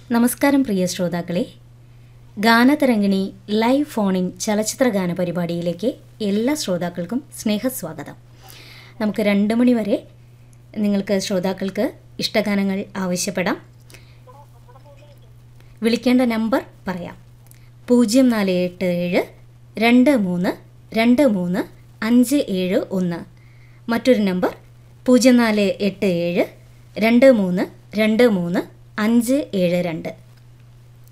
നമസ്കാരം പ്രിയ ശ്രോതാക്കളെ ഗാനതരംഗിണി ലൈവ് ഫോണിൻ ചലച്ചിത്ര ഗാന പരിപാടിയിലേക്ക് എല്ലാ ശ്രോതാക്കൾക്കും സ്നേഹസ്വാഗതം നമുക്ക് രണ്ട് മണി വരെ നിങ്ങൾക്ക് ശ്രോതാക്കൾക്ക് ഇഷ്ടഗാനങ്ങൾ ആവശ്യപ്പെടാം വിളിക്കേണ്ട നമ്പർ പറയാം പൂജ്യം നാല് എട്ട് ഏഴ് രണ്ട് മൂന്ന് രണ്ട് മൂന്ന് അഞ്ച് ഏഴ് ഒന്ന് മറ്റൊരു നമ്പർ പൂജ്യം നാല് എട്ട് ഏഴ് രണ്ട് മൂന്ന് രണ്ട് മൂന്ന് അഞ്ച് ഏഴ് രണ്ട്